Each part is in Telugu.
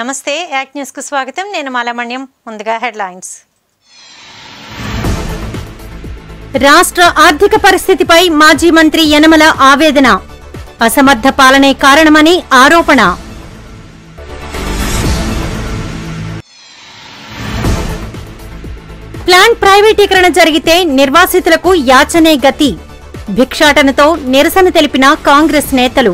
నమస్తే యాక్ట్ న్యూస్కు స్వాగతం నేను మాలమణ్యం ముందుగా హెడ్లైన్స్ రాష్ట్ర ఆర్థిక పరిస్థితిపై మాజీ మంత్రి యనమల ఆవేదన అసమర్థ పాలనే కారణమని ఆరోపణ ప్లాంట్ ప్రైవేటీకరణ జరిగితే నిర్వాసితులకు యాచనే గతి భిక్షాటనతో నిరసన తెలిపిన కాంగ్రెస్ నేతలు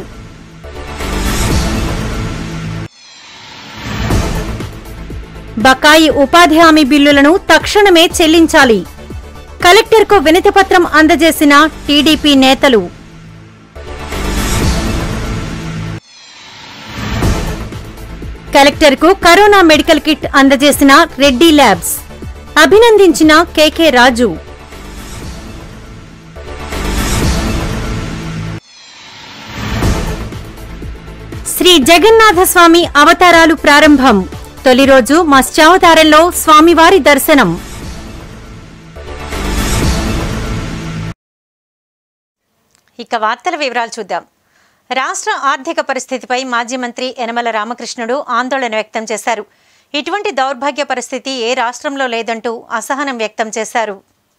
బకాయి ఉపాధి హామీ బిల్లులను తక్షణమే చెల్లించాలి కలెక్టర్కు వినతిపత్రం అందజేసిన టీడీపీ నేతలు కలెక్టర్కు కరోనా మెడికల్ కిట్ అందజేసిన రెడ్డి ల్యాబ్స్ అభినందించిన కేకే రాజు శ్రీ జగన్నాథ స్వామి అవతారాలు ప్రారంభం తొలి రోజు మత్స్యావతారంలో స్వామివారి దర్శనం ఇక వార్తల వివరాలు చూద్దాం రాష్ట్ర ఆర్థిక పరిస్థితిపై మాజీ మంత్రి యనమల రామకృష్ణుడు ఆందోళన వ్యక్తం చేశారు ఇటువంటి దౌర్భాగ్య పరిస్థితి ఏ రాష్ట్రంలో లేదంటూ అసహనం వ్యక్తం చేశారు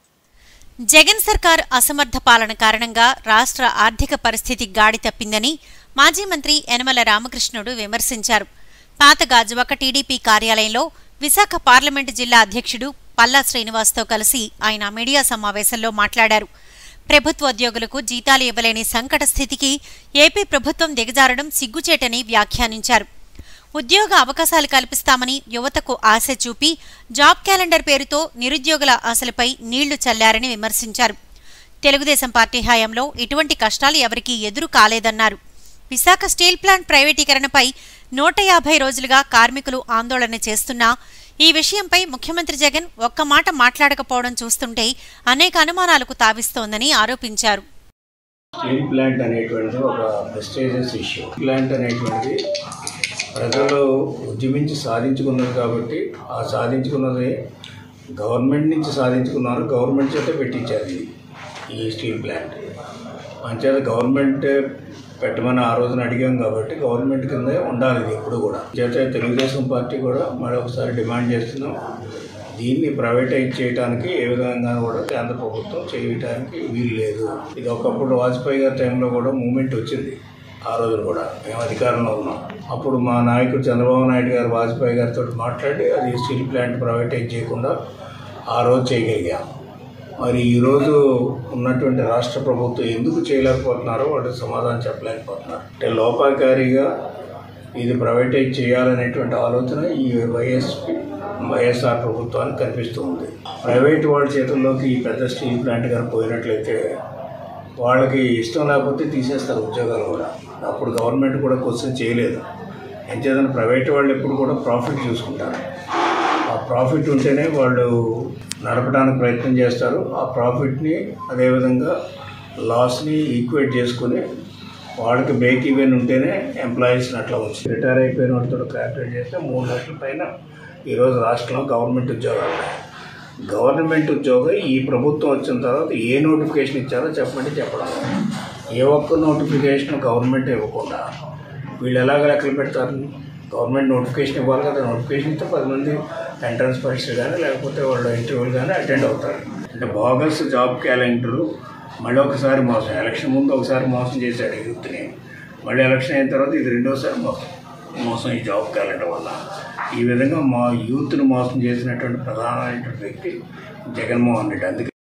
జగన్ సర్కార్ అసమర్థ పాలన కారణంగా రాష్ట్ర ఆర్థిక పరిస్థితి గాడి తప్పిందని మాజీ మంత్రి యనమల రామకృష్ణుడు విమర్శించారు పాత గాజువాక టీడీపీ కార్యాలయంలో విశాఖ పార్లమెంటు జిల్లా అధ్యక్షుడు పల్లా శ్రీనివాస్తో కలిసి ఆయన మీడియా సమావేశంలో మాట్లాడారు ప్రభుత్వోద్యోగులకు జీతాలు ఇవ్వలేని సంకట స్థితికి ఏపీ ప్రభుత్వం దిగజారడం సిగ్గుచేటని వ్యాఖ్యానించారు ఉద్యోగ అవకాశాలు కల్పిస్తామని యువతకు ఆశ చూపి జాబ్ క్యాలెండర్ పేరుతో నిరుద్యోగుల ఆశలపై నీళ్లు చల్లారని విమర్శించారు తెలుగుదేశం పార్టీ హయాంలో ఇటువంటి కష్టాలు ఎవరికీ ఎదురు కాలేదన్నారు విశాఖ స్టీల్ ప్లాంట్ ప్రైవేటీకరణపై నూట యాభై రోజులుగా కార్మికులు ఆందోళన చేస్తున్నా ఈ విషయంపై ముఖ్యమంత్రి జగన్ ఒక్క మాట మాట్లాడకపోవడం చూస్తుంటే అనేక అనుమానాలకు తావిస్తోందని ఆరోపించారు స్టీల్ ప్లాంట్ అనేటువంటిది ఒక ప్రెస్టేజియస్ ఇష్యూ ప్లాంట్ అనేటువంటిది ప్రజలు ఉద్యమించి సాధించుకున్నారు కాబట్టి ఆ సాధించుకున్నది గవర్నమెంట్ నుంచి సాధించుకున్నారు గవర్నమెంట్ చేత పెట్టించారు ఇది ఈ స్టీల్ ప్లాంట్ అంచేత గవర్నమెంట్ పెట్టమని ఆ రోజున అడిగాం కాబట్టి గవర్నమెంట్ కిందే ఉండాలి ఇది ఎప్పుడు కూడా చేత తెలుగుదేశం పార్టీ కూడా మరొకసారి డిమాండ్ చేస్తున్నాం దీన్ని ప్రైవేటైజ్ చేయడానికి ఏ విధంగా కూడా కేంద్ర ప్రభుత్వం చేయటానికి వీలు లేదు ఇది ఒకప్పుడు వాజ్పేయి గారి టైంలో కూడా మూమెంట్ వచ్చింది ఆ రోజు కూడా మేము అధికారంలో ఉన్నాం అప్పుడు మా నాయకుడు చంద్రబాబు నాయుడు గారు వాజ్పేయి గారితో మాట్లాడి అది స్టీల్ ప్లాంట్ ప్రైవేటైజ్ చేయకుండా ఆ రోజు చేయగలిగాం మరి ఈరోజు ఉన్నటువంటి రాష్ట్ర ప్రభుత్వం ఎందుకు చేయలేకపోతున్నారో వాళ్ళు సమాధానం చెప్పలేకపోతున్నారు అంటే లోపాకారిగా ఇది ప్రైవేటైజ్ చేయాలనేటువంటి ఆలోచన ఈ వైఎస్పీ వైఎస్ఆర్ ప్రభుత్వానికి కనిపిస్తూ ఉంది ప్రైవేట్ వాళ్ళ చేతుల్లోకి ఈ పెద్ద స్టీల్ ప్లాంట్ కానీ పోయినట్లయితే వాళ్ళకి ఇష్టం లేకపోతే తీసేస్తారు ఉద్యోగాలు కూడా అప్పుడు గవర్నమెంట్ కూడా క్వశ్చన్ చేయలేదు ఎంచేతన ప్రైవేట్ వాళ్ళు ఎప్పుడు కూడా ప్రాఫిట్ చూసుకుంటారు ఆ ప్రాఫిట్ ఉంటేనే వాళ్ళు నడపడానికి ప్రయత్నం చేస్తారు ఆ ప్రాఫిట్ని అదేవిధంగా లాస్ని ఈక్వేట్ చేసుకుని వాళ్ళకి బ్రేక్ ఈవెన్ ఉంటేనే ఎంప్లాయీస్ని అట్లా వచ్చి రిటైర్ అయిపోయిన వాళ్ళతో క్యాల్కులేట్ చేస్తే మూడు లక్షల పైన ఈరోజు రాష్ట్రంలో గవర్నమెంట్ ఉద్యోగాలు ఉన్నాయి గవర్నమెంట్ ఉద్యోగం ఈ ప్రభుత్వం వచ్చిన తర్వాత ఏ నోటిఫికేషన్ ఇచ్చారో చెప్పమంటే చెప్పడం ఏ ఒక్క నోటిఫికేషన్ గవర్నమెంట్ ఇవ్వకుండా వీళ్ళు ఎలాగ లెక్కలు పెడతారు గవర్నమెంట్ నోటిఫికేషన్ ఇవ్వాలి కదా నోటిఫికేషన్ ఇస్తే పది మంది ఎంట్రన్స్ పరీక్షలు కానీ లేకపోతే వాళ్ళు ఇంటర్వ్యూలు కానీ అటెండ్ అవుతారు అంటే బోగస్ జాబ్ క్యాలెండర్ మళ్ళీ ఒకసారి మోసం ఎలక్షన్ ముందు ఒకసారి మోసం చేశాడు యూత్ని మళ్ళీ ఎలక్షన్ అయిన తర్వాత ఇది రెండోసారి మోసం మోసం ఈ జాబ్ క్యాలెండర్ వల్ల ఈ విధంగా మా యూత్ను మోసం చేసినటువంటి ప్రధానమైనటువంటి వ్యక్తి జగన్మోహన్ రెడ్డి అందుకే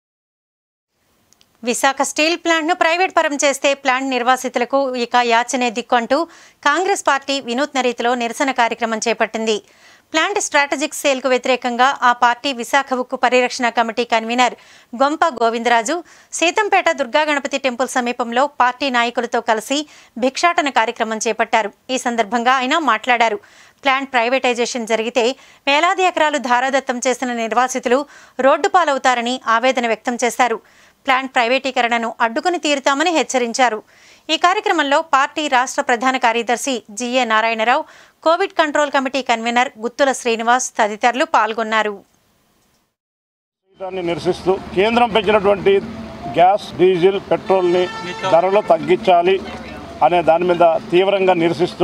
విశాఖ స్టీల్ ప్లాంట్ను ప్రైవేట్ పరం చేస్తే ప్లాంట్ నిర్వాసితులకు ఇక యాచనే దిక్కు అంటూ కాంగ్రెస్ పార్టీ వినూత్న రీతిలో నిరసన కార్యక్రమం చేపట్టింది ప్లాంట్ స్ట్రాటజిక్ సేల్కు వ్యతిరేకంగా ఆ పార్టీ విశాఖ ఉక్కు పరిరక్షణ committee convener Gompa Govindaraju Seethampeta Durga Ganapathi temple సమీపంలో పార్టీ నాయకులతో కలిసి భిక్షాటన కార్యక్రమం చేపట్టారు ఈ సందర్భంగా ఆయన మాట్లాడారు ప్లాంట్ ప్రైవేటైజేషన్ జరిగితే వేలాది ఎకరాలు ధారాదత్తం చేసిన నిర్వాసితులు రోడ్డు పాలవుతారని ఆవేదన వ్యక్తం చేశారు ప్లాంట్ ప్రైవేటీకరణను అడ్డుకుని తీరుతామని హెచ్చరించారు ఈ కార్యక్రమంలో పార్టీ రాష్ట్ర ప్రధాన కార్యదర్శి GA Narayana Rao Covid control committee convener గుత్తుల Srinivas తదితరులు పాల్గొన్నారు దాన్ని నిరసిస్తూ కేంద్రం పెంచినటువంటి గ్యాస్ డీజిల్ పెట్రోల్ని ధరలు తగ్గించాలి అనే దాని మీద తీవ్రంగా నిరసిస్తూ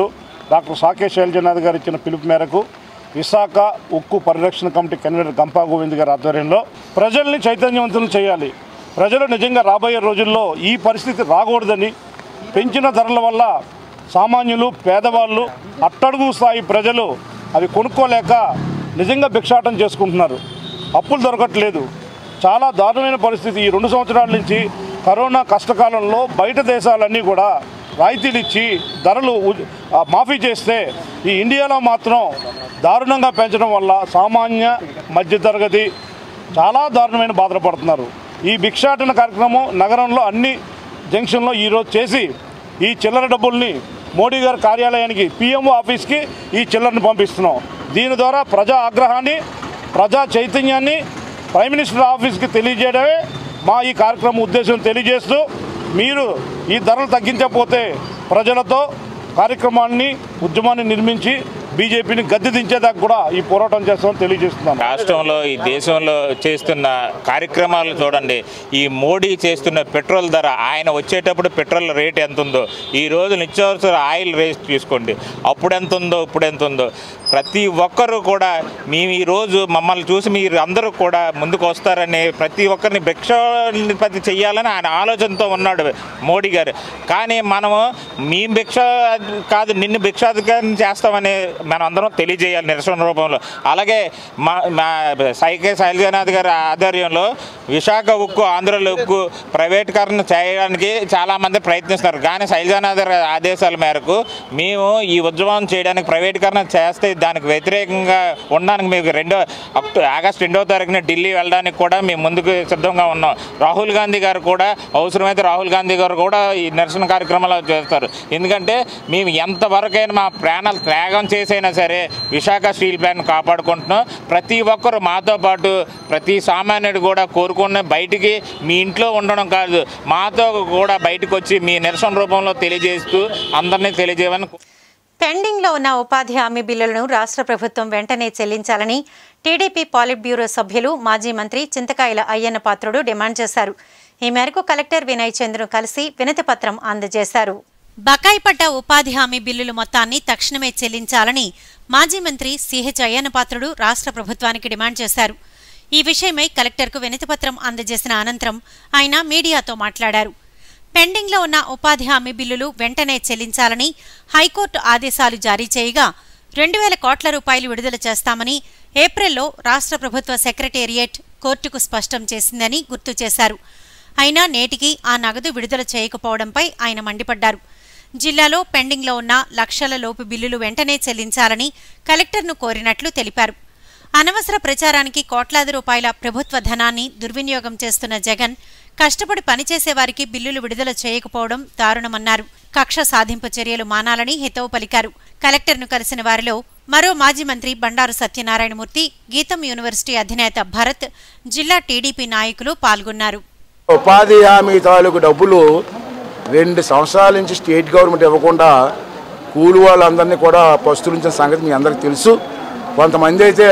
డాక్టర్ సాకే శైలజనాథ్ గారు ఇచ్చిన పిలుపు మేరకు విశాఖ ఉక్కు పరిరక్షణ కమిటీ కన్వీనర్ గంపా గోవింద్ గారి ఆధ్వర్యంలో ప్రజల్ని చైతన్యవంతులు చేయాలి ప్రజలు నిజంగా రాబోయే రోజుల్లో ఈ పరిస్థితి రాకూడదని పెంచిన ధరల వల్ల సామాన్యులు పేదవాళ్ళు అట్టడుగు స్థాయి ప్రజలు అవి కొనుక్కోలేక నిజంగా భిక్షాటం చేసుకుంటున్నారు అప్పులు దొరకట్లేదు చాలా దారుణమైన పరిస్థితి ఈ రెండు సంవత్సరాల నుంచి కరోనా కష్టకాలంలో బయట దేశాలన్నీ కూడా రాయితీలు ఇచ్చి ధరలు ఉ- ఆ, మాఫీ చేస్తే ఈ ఇండియాలో మాత్రం దారుణంగా పెంచడం వల్ల సామాన్య మధ్యతరగతి చాలా దారుణమైన బాధలు పడుతున్నారు ఈ భిక్షాటన కార్యక్రమం నగరంలో అన్ని జంక్షన్లో ఈరోజు చేసి ఈ చిల్లర డబ్బుల్ని మోడీ గారి కార్యాలయానికి పిఎంఓ ఆఫీస్కి ఈ చిల్లరని పంపిస్తున్నాం దీని ద్వారా ప్రజా ఆగ్రహాన్ని ప్రజా చైతన్యాన్ని ప్రైమ్ మినిస్టర్ ఆఫీస్కి తెలియజేయడమే మా ఈ కార్యక్రమం ఉద్దేశం తెలియజేస్తూ మీరు ఈ ధరలు తగ్గించకపోతే ప్రజలతో కార్యక్రమాన్ని ఉద్యమాన్ని నిర్మించి బీజేపీని గద్దె దించేదాకా కూడా ఈ పోరాటం చేస్తామని తెలియజేస్తున్నాను రాష్ట్రంలో ఈ దేశంలో చేస్తున్న కార్యక్రమాలు చూడండి ఈ మోడీ చేస్తున్న పెట్రోల్ ధర ఆయన వచ్చేటప్పుడు పెట్రోల్ రేట్ ఎంత ఉందో ఈ రోజు నిత్యావసర ఆయిల్ రేట్ తీసుకోండి అప్పుడు ఎంత ఉందో ఇప్పుడు ఎంత ఉందో ప్రతి ఒక్కరూ కూడా మేము ఈరోజు మమ్మల్ని చూసి మీరు అందరూ కూడా ముందుకు వస్తారని ప్రతి ఒక్కరిని భిక్షాధిపతి చెయ్యాలని ఆయన ఆలోచనతో ఉన్నాడు మోడీ గారు కానీ మనము మీ భిక్ష కాదు నిన్ను భిక్షాధికారం చేస్తామని మనం అందరం తెలియజేయాలి నిరసన రూపంలో అలాగే మా మా సైకే శైలజనాథ్ గారి ఆధ్వర్యంలో విశాఖ ఉక్కు ఆంధ్రలో ఉక్కు ప్రైవేటీకరణ చేయడానికి చాలామంది ప్రయత్నిస్తున్నారు కానీ శైలజనాథ్ గారి ఆదేశాల మేరకు మేము ఈ ఉద్యమం చేయడానికి ప్రైవేటీకరణ చేస్తే దానికి వ్యతిరేకంగా ఉండడానికి మేము రెండో అక్టో ఆగస్ట్ రెండో తారీఖున ఢిల్లీ వెళ్ళడానికి కూడా మేము ముందుకు సిద్ధంగా ఉన్నాం రాహుల్ గాంధీ గారు కూడా అవసరమైతే రాహుల్ గాంధీ గారు కూడా ఈ నిరసన కార్యక్రమాలు చేస్తారు ఎందుకంటే మేము ఎంతవరకైనా మా ప్రాణాలు త్యాగం చేసైనా సరే విశాఖ స్టీల్ ప్లాంట్ కాపాడుకుంటున్నాం ప్రతి ఒక్కరు మాతో పాటు ప్రతి సామాన్యుడు కూడా కోరుకున్న బయటికి మీ ఇంట్లో ఉండడం కాదు మాతో కూడా బయటకు వచ్చి మీ నిరసన రూపంలో తెలియజేస్తూ అందరినీ తెలియజేయమని పెండింగ్లో ఉన్న ఉపాధి హామీ బిల్లులను రాష్ట్ర ప్రభుత్వం వెంటనే చెల్లించాలని టీడీపీ పాలిట్ బ్యూరో సభ్యులు మాజీ మంత్రి చింతకాయల అయ్యన్న పాత్రుడు డిమాండ్ చేశారు ఈ మేరకు కలెక్టర్ వినయ్ చంద్రును కలిసి వినతి పత్రం అందజేశారు బకాయి పడ్డ ఉపాధి హామీ బిల్లులు మొత్తాన్ని తక్షణమే చెల్లించాలని మాజీ మంత్రి సిహెచ్ అయ్యన్న పాత్రుడు రాష్ట్ర ప్రభుత్వానికి డిమాండ్ చేశారు ఈ విషయమై కలెక్టర్కు వినతిపత్రం అందజేసిన అనంతరం ఆయన మీడియాతో మాట్లాడారు పెండింగ్లో ఉన్న ఉపాధి హామీ బిల్లులు వెంటనే చెల్లించాలని హైకోర్టు ఆదేశాలు జారీ చేయగా రెండు వేల కోట్ల రూపాయలు విడుదల చేస్తామని ఏప్రిల్లో రాష్ట్ర ప్రభుత్వ సెక్రటేరియట్ కోర్టుకు స్పష్టం చేసిందని గుర్తు చేశారు అయినా నేటికి ఆ నగదు విడుదల చేయకపోవడంపై ఆయన మండిపడ్డారు జిల్లాలో పెండింగ్లో ఉన్న లక్షల లోపు బిల్లులు వెంటనే చెల్లించాలని కలెక్టర్ను కోరినట్లు తెలిపారు అనవసర ప్రచారానికి కోట్లాది రూపాయల ప్రభుత్వ ధనాన్ని దుర్వినియోగం చేస్తున్న జగన్ కష్టపడి పనిచేసే వారికి బిల్లులు విడుదల చేయకపోవడం దారుణమన్నారు కక్ష సాధింపు చర్యలు మానాలని హితవు పలికారు కలెక్టర్ను కలిసిన వారిలో మరో మాజీ మంత్రి బండారు సత్యనారాయణమూర్తి గీతం యూనివర్సిటీ అధినేత భరత్ జిల్లా టీడీపీ నాయకులు పాల్గొన్నారు ఉపాధి హామీ తాలూకు డబ్బులు రెండు సంవత్సరాల నుంచి స్టేట్ గవర్నమెంట్ ఇవ్వకుండా కూలి వాళ్ళందరినీ కూడా పస్తులుంచిన సంగతి మీ అందరికీ తెలుసు కొంతమంది అయితే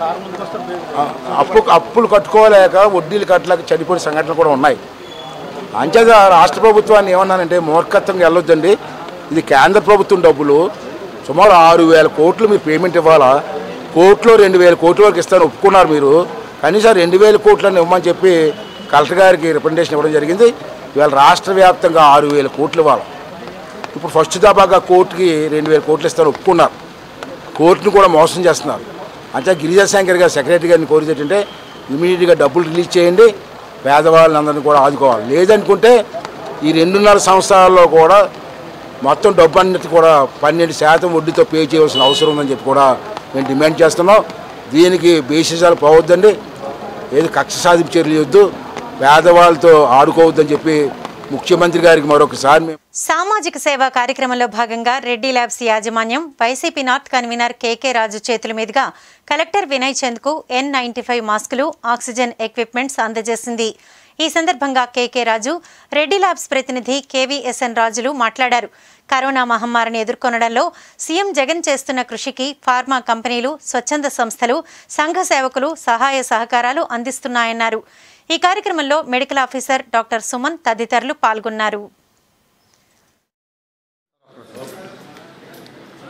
ఆ, అప్పు అప్పులు కట్టుకోలేక వడ్డీలు కట్టలేక చనిపోయిన సంఘటనలు కూడా ఉన్నాయి అంచేత రాష్ట్ర ప్రభుత్వాన్ని ఏమన్నానంటే మూర్ఖత్వంగా వెళ్ళొద్దండి ఇది కేంద్ర ప్రభుత్వం డబ్బులు సుమారు ఆరు వేల కోట్లు మీరు పేమెంట్ ఇవ్వాలా కోర్టులో రెండు వేల కోట్ల వరకు ఇస్తాను ఒప్పుకున్నారు మీరు కనీసం రెండు వేల కోట్లని ఇవ్వమని చెప్పి కలెక్టర్ గారికి రిప్రజెంటేషన్ ఇవ్వడం జరిగింది ఇవాళ రాష్ట్ర వ్యాప్తంగా ఆరు వేల కోట్లు ఇవ్వాలి ఇప్పుడు ఫస్ట్ దాబాగా కోర్టుకి రెండు వేల కోట్లు ఇస్తాను ఒప్పుకున్నారు కోర్టును కూడా మోసం చేస్తున్నారు అంటే గిరిజా శంకర్ గారు సెక్రటరీ గారిని కోరితే ఏంటంటే ఇమీడియట్గా డబ్బులు రిలీజ్ చేయండి పేదవాళ్ళందరినీ కూడా ఆదుకోవాలి లేదనుకుంటే ఈ రెండున్నర సంవత్సరాల్లో కూడా మొత్తం డబ్బు అన్నిటి కూడా పన్నెండు శాతం వడ్డీతో పే చేయవలసిన అవసరం ఉందని చెప్పి కూడా మేము డిమాండ్ చేస్తున్నాం దీనికి బేసిసాలు పోవద్దండి ఏది కక్ష సాధింపు చర్యలు వద్దు పేదవాళ్ళతో ఆడుకోవద్దని చెప్పి ముఖ్యమంత్రి గారికి మరొకసారి మేము సామాజిక సేవా కార్యక్రమంలో భాగంగా రెడ్డి ల్యాబ్స్ యాజమాన్యం YCP north convener KK Raju చేతుల మీదుగా కలెక్టర్ వినయ్ చంద్కు ఎన్ నైన్టీ ఫైవ్ మాస్కులు ఆక్సిజన్ ఎక్విప్మెంట్స్ అందజేసింది ఈ సందర్భంగా కేకే రాజు రెడ్డి ల్యాబ్స్ ప్రతినిధి కేవీఎస్ఎన్ రాజులు మాట్లాడారు కరోనా మహమ్మారిని ఎదుర్కొనడంలో సీఎం జగన్ చేస్తున్న కృషికి ఫార్మా కంపెనీలు స్వచ్ఛంద సంస్థలు సంఘ సేవకులు సహాయ సహకారాలు అందిస్తున్నాయన్నారు ఈ కార్యక్రమంలో మెడికల్ ఆఫీసర్ డాక్టర్ సుమన్ తదితరులు పాల్గొన్నారు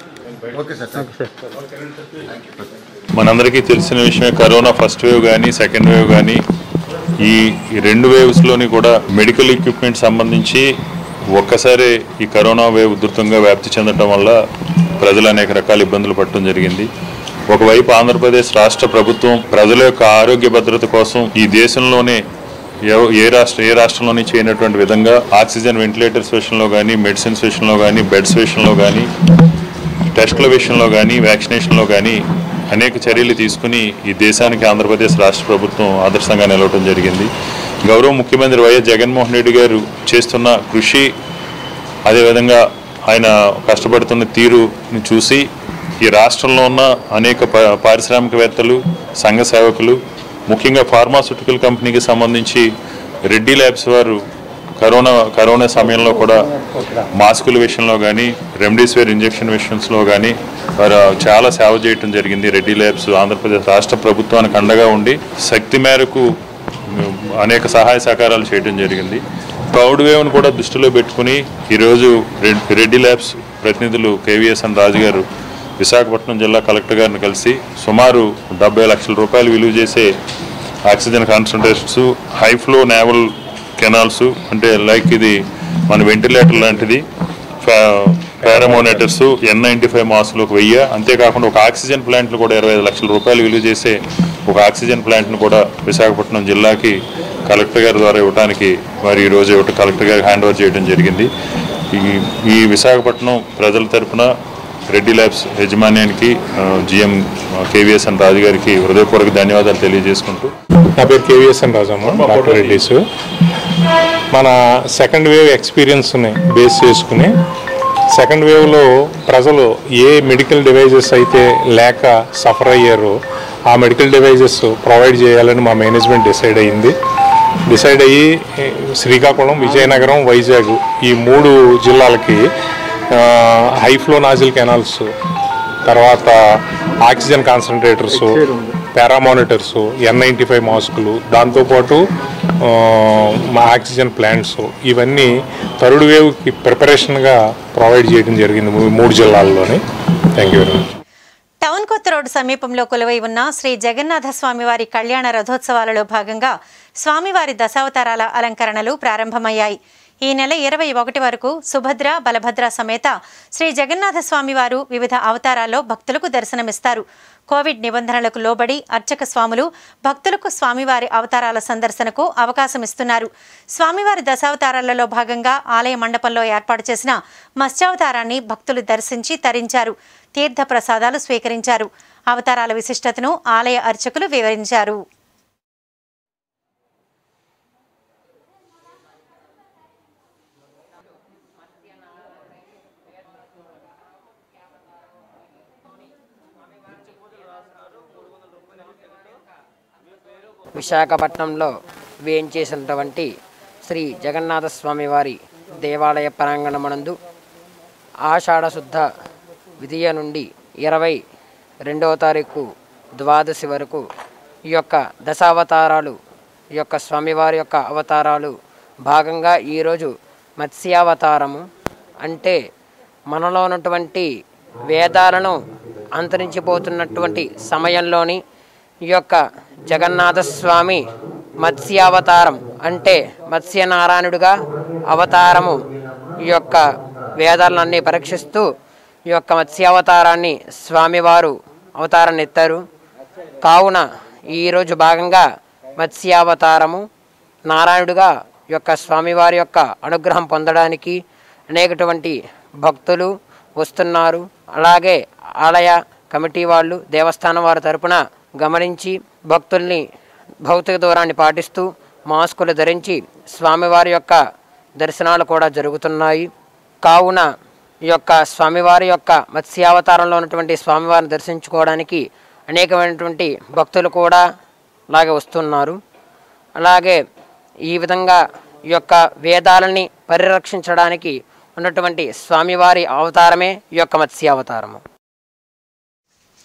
మనందరికీ తెలిసిన విషయమే కరోనా ఫస్ట్ వేవ్ కానీ సెకండ్ వేవ్ కానీ ఈ ఈ రెండు వేవ్స్లోని కూడా మెడికల్ ఎక్విప్మెంట్ సంబంధించి ఒక్కసారి ఈ కరోనా వేవ్ ఉధృతంగా వ్యాప్తి చెందడం వల్ల ప్రజలు అనేక రకాల ఇబ్బందులు పడటం జరిగింది ఒకవైపు ఆంధ్రప్రదేశ్ రాష్ట్ర ప్రభుత్వం ప్రజల యొక్క ఆరోగ్య భద్రత కోసం ఈ దేశంలోనే ఎవ- ఏ రాష్ట్ర ఏ రాష్ట్రంలోని చేయనటువంటి విధంగా ఆక్సిజన్ వెంటిలేటర్స్ విషయంలో కానీ మెడిసిన్స్ విషయంలో కానీ బెడ్స్ విషయంలో కానీ టెస్టుల విషయంలో కానీ వ్యాక్సినేషన్లో కానీ అనేక చర్యలు తీసుకుని ఈ దేశానికి ఆంధ్రప్రదేశ్ రాష్ట్ర ప్రభుత్వం ఆదర్శంగా నిలవడం జరిగింది గౌరవ ముఖ్యమంత్రి వైఎస్ జగన్మోహన్ రెడ్డి గారు చేస్తున్న కృషి అదేవిధంగా ఆయన కష్టపడుతున్న తీరుని చూసి ఈ రాష్ట్రంలో ఉన్న అనేక ప- పారిశ్రామికవేత్తలు సంఘ సేవకులు ముఖ్యంగా ఫార్మాస్యూటికల్ కంపెనీకి సంబంధించి రెడ్డి ల్యాబ్స్ వారు కరోనా కరోనా సమయంలో కూడా మాస్కుల విషయంలో కానీ రెమ్డెసివిర్ ఇంజెక్షన్ విషయంలో కానీ వారు చాలా సేవ చేయటం జరిగింది రెడ్డి ల్యాబ్స్ ఆంధ్రప్రదేశ్ రాష్ట్ర ప్రభుత్వానికి అండగా ఉండి శక్తి మేరకు ఉమ్, అనేక సహాయ సహకారాలు చేయడం జరిగింది క్రౌడ్ వేవ్ను కూడా దృష్టిలో పెట్టుకుని ఈరోజు రెడ్- రెడ్డి ల్యాబ్స్ ప్రతినిధులు కేవీఎస్ఎన్ రాజు గారు విశాఖపట్నం జిల్లా కలెక్టర్ గారిని కలిసి సుమారు డెబ్బై లక్షల రూపాయలు విలువ చేసే oxygen concentrations high flow nasal cannulas అంటే లైక్ ఇది మన వెంటిలేటర్ లాంటిది పారామోనేటర్స్ ఎన్ నైంటీ ఫైవ్ మాస్లు ఒక వెయ్యి అంతేకాకుండా ఒక ఆక్సిజన్ ప్లాంట్లు కూడా ఇరవై ఐదు లక్షల రూపాయలు విలువ చేసే ఒక ఆక్సిజన్ ప్లాంట్ను కూడా విశాఖపట్నం జిల్లాకి కలెక్టర్ గారి ద్వారా ఇవ్వడానికి మరి ఈరోజు ఇవ్వటం కలెక్టర్ గారికి హ్యాండ్ ఓవర్ చేయడం జరిగింది ఈ ఈ విశాఖపట్నం ప్రజల తరపున రెడ్డి ల్యాబ్స్ యజమాన్యానికి జిఎం కేవీఎస్ఎన్ రాజు గారికి హృదయపూర్వక ధన్యవాదాలు తెలియజేసుకుంటూ నా పేరు కేవీఎస్ఎన్ రాజమ్మ డాక్టర్ రెడ్డిస్ మన సెకండ్ వేవ్ ఎక్స్పీరియన్స్ని బేస్ చేసుకుని సెకండ్ వేవ్లో ప్రజలు ఏ మెడికల్ డివైజెస్ అయితే లేక సఫర్ అయ్యారో ఆ మెడికల్ డివైజెస్ ప్రొవైడ్ చేయాలని మా మేనేజ్మెంట్ డిసైడ్ అయ్యింది డిసైడ్ అయ్యి ఏ, శ్రీకాకుళం విజయనగరం వైజాగ్ ఈ మూడు జిల్లాలకి హై ఫ్లో నాజిల్ కెనాల్స్ తర్వాత oxygen concentrators para monitors N ninety five మాస్కులు దాంతోపాటు ఆ, మా ఆక్సిజన్ ప్లాంట్స్ ఇవన్నీ థర్డ్ వేవ్కి ప్రిపరేషన్గా ప్రొవైడ్ చేయడం జరిగింది మూ- మూడు జిల్లాల్లోని thank you very much town కొత్త రోడ్డు సమీపంలో కొలువై ఉన్న శ్రీ జగన్నాథ స్వామివారి కళ్యాణ రథోత్సవాలలో భాగంగా స్వామివారి దశావతారాల అలంకరణలు ప్రారంభమయ్యాయి ఈ నెల ఇరవై ఒకటి వరకు సుభద్ర బలభద్ర సమేత శ్రీ జగన్నాథ స్వామివారు వివిధ అవతారాల్లో భక్తులకు దర్శనమిస్తారు కోవిడ్ నిబంధనలకు లోబడి అర్చక స్వాములు భక్తులకు స్వామివారి అవతారాల సందర్శనకు అవకాశం ఇస్తున్నారు స్వామివారి దశావతారాలలో భాగంగా ఆలయ మండపంలో ఏర్పాటు చేసిన మత్స్యావతారాన్ని భక్తులు దర్శించి తరించారు తీర్థ ప్రసాదాలు స్వీకరించారు అవతారాల విశిష్టతను ఆలయ అర్చకులు వివరించారు విశాఖపట్నంలో వేయించేసినటువంటి శ్రీ జగన్నాథ స్వామి వారి దేవాలయ ప్రాంగణమనందు ఆషాఢ శుద్ధ విధియ నుండి ఇరవై రెండవ తారీఖు ద్వాదశి వరకు ఈ యొక్క దశావతారాలు ఈ యొక్క స్వామివారి యొక్క అవతారాలు భాగంగా ఈరోజు మత్స్యావతారము అంటే మనలో ఉన్నటువంటి వేదాలను అంతరించిపోతున్నటువంటి సమయంలోని ఈ యొక్క జగన్నాథ స్వామి మత్స్యావతారం అంటే మత్స్యనారాయణుడిగా అవతారము ఈ యొక్క వేదాలన్నీ పరీక్షిస్తూ ఈ యొక్క మత్స్యావతారాన్ని స్వామివారు అవతారాన్ని ఎత్తారు కావున ఈరోజు భాగంగా మత్స్యావతారము నారాయణుడిగా ఈ యొక్క స్వామివారి యొక్క అనుగ్రహం పొందడానికి అనేకటువంటి భక్తులు వస్తున్నారు అలాగే ఆలయ కమిటీ వాళ్ళు దేవస్థానం వారి తరపున గమనించి భక్తుల్ని భౌతిక దూరాన్ని పాటిస్తూ మాస్కులు ధరించి స్వామివారి యొక్క దర్శనాలు కూడా జరుగుతున్నాయి కావున ఈ యొక్క స్వామివారి యొక్క మత్స్యావతారంలో ఉన్నటువంటి స్వామివారిని దర్శించుకోవడానికి అనేకమైనటువంటి భక్తులు కూడా అలాగే వస్తున్నారు అలాగే ఈ విధంగా ఈ యొక్క వేదాలని పరిరక్షించడానికి ఉన్నటువంటి స్వామివారి అవతారమే ఈ యొక్క మత్స్యావతారము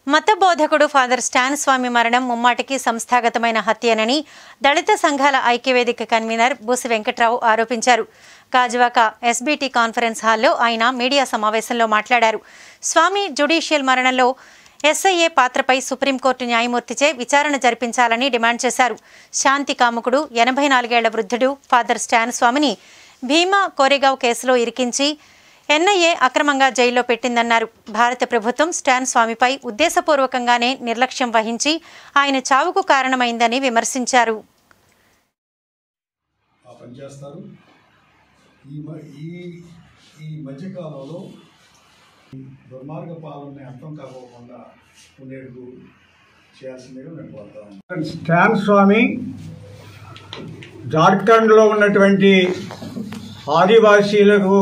మత బోధకుడు ఫాదర్ స్టాన్ స్వామి మరణం ముమ్మాటికి సంస్థాగతమైన హత్యనని దళిత సంఘాల ఐక్యవేదిక కన్వీనర్ బూసి వెంకట్రావు ఆరోపించారు గాజువాక ఎస్బీటీ కాన్ఫరెన్స్ హాల్లో ఆయన మీడియా సమావేశంలో మాట్లాడారు స్వామి జ్యుడిషియల్ మరణంలో ఎస్ఐఏ పాత్రపై సుప్రీంకోర్టు న్యాయమూర్తిచే విచారణ జరిపించాలని డిమాండ్ చేశారు శాంతి కాముకుడు ఎనభై నాలుగేళ్ల వృద్ధుడు ఫాదర్ స్టాన్ స్వామిని భీమా కోరేగావ్ కేసులో ఇరికించి ఎన్ఐఏ అక్రమంగా జైల్లో పెట్టిందన్నారు భారత ప్రభుత్వం స్టాన్ స్వామిపై ఉద్దేశపూర్వకంగానే నిర్లక్ష్యం వహించి ఆయన చావుకు కారణమైందని విమర్శించారు ఆ పనిచేస్తారు ఈ మ- ఈ ఈ మధ్యకాలంలో దుర్మార్గ పాలనని అంతం కాకోకుండా ఉండేందుకు చేయాల్సిందిగా మేము కోరుతాము స్టాన్ స్వామి జార్ఖండ్లో ఉన్నటువంటి ఆదివాసీలకు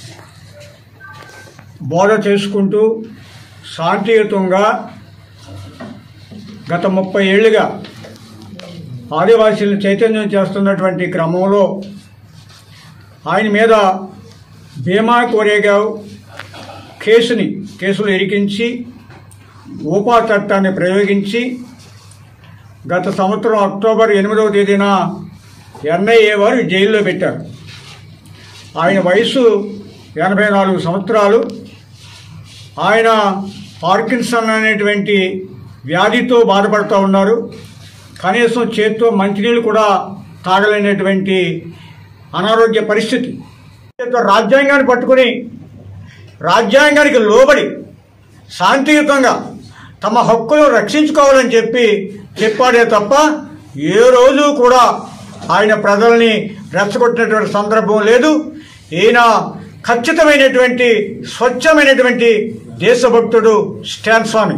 బోధ చేసుకుంటూ శాంతియుతంగా గత ముప్పై ఏళ్ళుగా ఆదివాసీలను చైతన్యం చేస్తున్నటువంటి క్రమంలో ఆయన మీద భీమా కోరేగావ్ కేసుని కేసులు ఇరికించి ఊపా చట్టాన్ని ప్రయోగించి గత సంవత్సరం అక్టోబర్ ఎనిమిదవ తేదీన ఎన్ఐఏ వారు జైల్లో పెట్టారు ఆయన వయసు ఎనభై నాలుగు సంవత్సరాలు ఆయన పార్కిన్సన్ అనేటువంటి వ్యాధితో బాధపడుతూ ఉన్నారు కనీసం చేత్తో మంచినీళ్ళు కూడా తాగలేనటువంటి అనారోగ్య పరిస్థితి రాజ్యాంగాన్ని పట్టుకుని రాజ్యాంగానికి లోబడి శాంతియుతంగా తమ హక్కులు రక్షించుకోవాలని చెప్పి చెప్పాడే తప్ప ఏ రోజు కూడా ఆయన ప్రజల్ని రెచ్చగొట్టినటువంటి సందర్భం లేదు ఈయన ఖచ్చితమైనటువంటి స్వచ్ఛమైనటువంటి దేశభక్తుడు స్టాన్ స్వామి